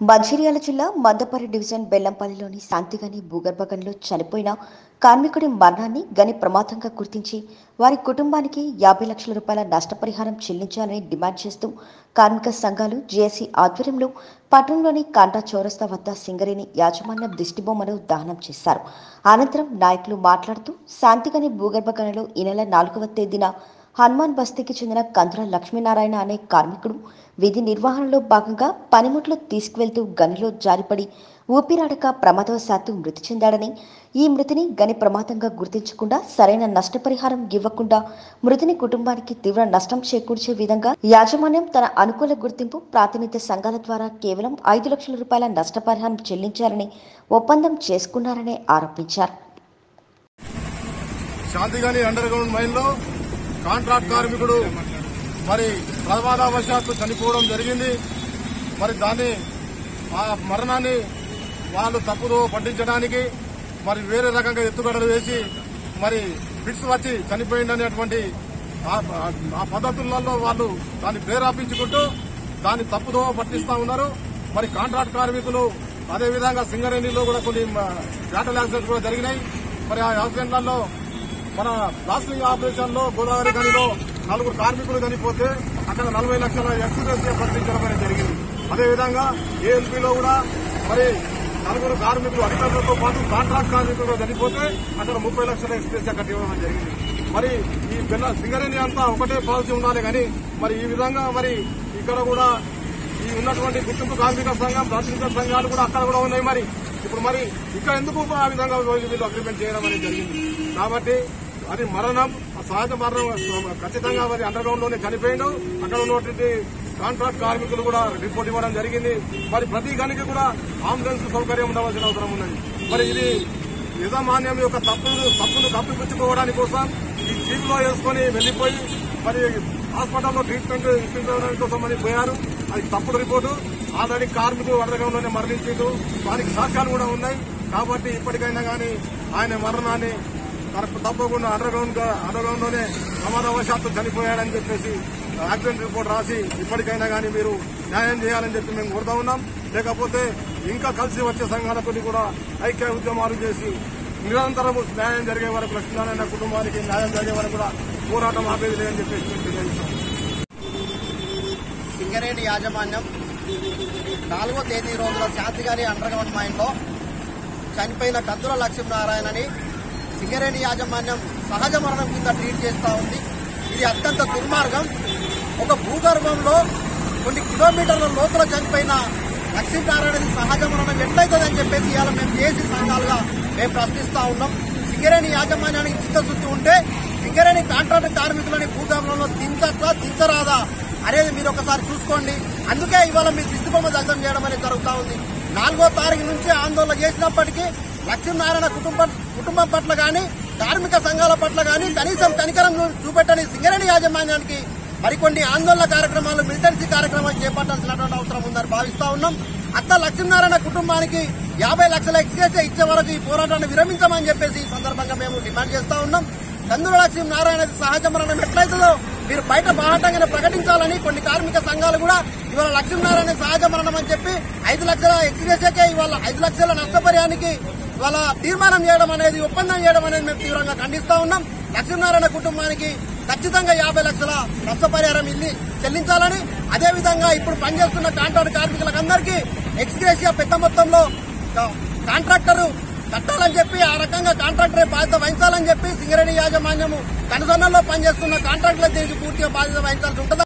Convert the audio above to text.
మంచిర్యాల జిల్లా మందపల్లి డివిజన్ బెల్లంపల్లిలోని శాంతిగని భూగర్భ గనిలో చనిపోయిన కార్మికుడి మరణాన్ని గని ప్రమాదంగా గుర్తించి వారి కుటుంబానికి యాభై లక్షల రూపాయల నష్టపరిహారం చెల్లించాలని డిమాండ్ చేస్తూ కార్మిక సంఘాలు జేఏసీ ఆధ్వర్యంలో పట్టణంలోని కాంటా చౌరస్తా వద్ద సింగరేణి యాజమాన్యం దిష్టిబొమ్మను దహనం చేశారు అనంతరం నాయకులు మాట్లాడుతూ శాంతిగని భూగర్భ గనిలో ఈ నెల నాలుగవ తేదీన హనుమాన్ బస్తీకి చెందిన కందుల లక్ష్మీనారాయణ అనే కార్మికుడు విధి నిర్వహణలో భాగంగా పనిముట్లు తీసుకువెళ్తూ గనిలో జారిపడి ఊపిరాడక ప్రమాదవశాత్తు మృతి చెందాడని ఈ మృతిని గని ప్రమాదంగా గుర్తించకుండా సరైన నష్టపరిహారం ఇవ్వకుండా మృతిని కుటుంబానికి తీవ్ర నష్టం చేకూర్చే విధంగా యాజమాన్యం తన అనుకూల గుర్తింపు ప్రాతినిధ్య సంఘాల ద్వారా కేవలం ఐదు లక్షల రూపాయల నష్టపరిహారం చెల్లించాలని ఒప్పందం చేసుకున్నారని ఆరోపించారు శాంతిగాని అండర్ గ్రౌండ్ మైన్ లో కాంట్రాక్ట్ కార్మికుడు మరి ప్రమాదవశాత్తు చనిపోవడం జరిగింది మరి దాన్ని ఆ మరణాన్ని వాళ్ళు తప్పుదో పట్టించడానికి మరి వేరే రకంగా ఎత్తుగడలు వేసి మరి ఫిట్స్ వచ్చి చనిపోయిందనేటువంటి ఆ- ఆ- ఆ పద్ధతులలో వాళ్ళు దాన్ని ప్రేరేపించుకుంటూ దాన్ని తప్పుదో పట్టిస్తా ఉన్నారు మరి కాంట్రాక్ట్ కార్మికులు అదేవిధంగా సింగరేణిలో కూడా కొన్ని బ్యాటల్ యాక్సిడెంట్స్ కూడా జరిగినాయి మరి ఆ యాక్సిడెంట్లలో మన బ్లాస్టింగ్ ఆపరేషన్ లో గోదావరి గనిలో నలుగురు కార్మికులు చనిపోతే అక్కడ నలభై లక్షల ఎక్స్ప్రెస్ ప్రకటించడం అనేది జరిగింది అదేవిధంగా ఏఎల్పీలో కూడా మరి నలుగురు కార్మికులు అధికారులతో పాటు కాంట్రాక్ట్ కార్మికులు కూడా చనిపోతే అక్కడ ముప్పై లక్షల ఎక్స్ప్రెస్ కట్టి ఇవ్వడం జరిగింది మరి ఈ పిల్ల సింగరేణి అంతా ఒకటే పాలసీ ఉండాలి కానీ మరి ఈ విధంగా మరి ఇక్కడ కూడా ఈ ఉన్నటువంటి గుర్తింపు కార్మిక సంఘం ప్రాథమిక సంఘాలు కూడా అక్కడ కూడా ఉన్నాయి మరి ఇప్పుడు మరి ఇక్కడ ఎందుకు ఆ విధంగా వీళ్ళు అగ్రిమెంట్ చేయడం అనేది జరిగింది కాబట్టి అది మరణం ఆ సహజ మరణం ఖచ్చితంగా మరి అండర్ గ్రౌండ్ లోనే చనిపోయిండు అక్కడ ఉన్నటువంటి కాంట్రాక్ట్ కార్మికులు కూడా రిపోర్ట్ ఇవ్వడం జరిగింది మరి ప్రతి గనికి కూడా అంబులెన్స్ సౌకర్యం ఉండవలసిన అవసరం ఉన్నది మరి ఇది యజమాన్యం యొక్క తప్పును తప్పును కప్పిపుచ్చుకోవడానికి కోసం ఈ జీపులో వేసుకొని వెళ్లిపోయి మరి హాస్పిటల్లో ట్రీట్మెంట్ ఇప్పించడానికి కోసం అని పోయారు అది తప్పుడు రిపోర్టు ఆల్రెడీ కార్మికులు వడదగంలోనే మరణించిండు దానికి సాక్ష్యాలు కూడా ఉన్నాయి కాబట్టి ఇప్పటికైనా కానీ ఆయన మరణాన్ని తనకు తప్పకుండా అండర్ గ్రౌండ్ అండర్ గ్రౌండ్ లోనే ప్రమాదవశాత్తు చనిపోయాడని చెప్పేసి యాక్సిడెంట్ రిపోర్ట్ రాసి ఇప్పటికైనా కానీ మీరు న్యాయం చేయాలని చెప్పి మేము కోరుతా ఉన్నాం లేకపోతే ఇంకా కలిసి వచ్చే సంఘాలతో కూడా ఐక్య ఉద్యమాలు చేసి నిరంతరం న్యాయం జరిగే వరకు లక్ష్మీనారాయణ కుటుంబానికి న్యాయం జరిగే వరకు కూడా పోరాటం ఆపేది లేదని చెప్పేసి మేము తెలియజేస్తాం సింగరేణి యాజమాన్యం నాలుగో తేదీ రోజున శాంతిగారి అండర్ గ్రౌండ్ మైన్లో చనిపోయిన కందుల లక్ష్మీనారాయణని సింగరేణి యాజమాన్యం సహజ మరణం కింద ట్రీట్ చేస్తూ ఉంది ఇది అత్యంత దుర్మార్గం ఒక భూగర్భంలో కొన్ని కిలోమీటర్ల లోపల చనిపోయిన లక్ష్మీనారాయణది సహజ మరణం ఎట్లయితుందని చెప్పేసి ఇవాళ మేము చేసి సంఘాలుగా మేము ప్రశ్నిస్తా ఉన్నాం సింగరేణి యాజమాన్యానికి చిత్తశుద్ధి ఉంటే సింగరేణి కాంట్రాక్ట్ కార్మికులని భూగర్భంలో దించట్లా దించరాదా అనేది మీరు ఒకసారి చూసుకోండి అందుకే ఇవాళ మీ దిష్టిబొమ్మ దగ్ధం చేయడం అనేది జరుగుతా ఉంది నాలుగో తారీఖు నుంచి ఆందోళన చేసినప్పటికీ లక్ష్మీనారాయణ కుటుంబం కుటుంబం పట్ల గాని కార్మిక సంఘాల పట్ల గాని కనీసం కనికరం చూపెట్టని సింగరేణి యాజమాన్యానికి మరికొన్ని ఆందోళన కార్యక్రమాలు మిలిటెన్సీ కార్యక్రమాలు చేపట్టాల్సినటువంటి అవసరం ఉందని భావిస్తా ఉన్నాం అత్త లక్ష్మీనారాయణ కుటుంబానికి యాభై లక్షల ఎక్స్గ్రేస్ ఇచ్చే వరకు ఈ పోరాటాన్ని విరమించమని చెప్పేసి ఈ సందర్భంగా మేము డిమాండ్ చేస్తా ఉన్నాం చంద్ర లక్ష్మీనారాయణ సహజ మరణం ఎట్లయితుందో మీరు బయట బాహటంగానే ప్రకటించాలని కొన్ని కార్మిక సంఘాలు కూడా ఇవాళ లక్ష్మీనారాయణ సహజ మరణం అని చెప్పి ఐదు లక్షల ఎక్స్గ్రేసకే ఇవాళ ఐదు లక్షల నష్టపరిహానికి ఇవాళ తీర్మానం చేయడం అనేది ఒప్పందం చేయడం అనేది మేము తీవ్రంగా ఖండిస్తా ఉన్నాం లక్ష్మీనారాయణ కుటుంబానికి ఖచ్చితంగా యాభై లక్షల నష్టపరిహారం ఇల్లి చెల్లించాలని అదేవిధంగా ఇప్పుడు పనిచేస్తున్న కాంట్రాక్ట్ కార్మికులందరికీ ఎక్స్గ్రేషియా పెద్ద మొత్తంలో కా- కాంట్రాక్టర్ కట్టాలని చెప్పి ఆ రకంగా కాంట్రాక్టరే బాధ్యత వహించాలని చెప్పి సింగరేణి యాజమాన్యము కనుసన్నల్లో పనిచేస్తున్న కాంట్రాక్టుల దీనికి పూర్తిగా బాధ్యత వహించాల్సి ఉంటుంది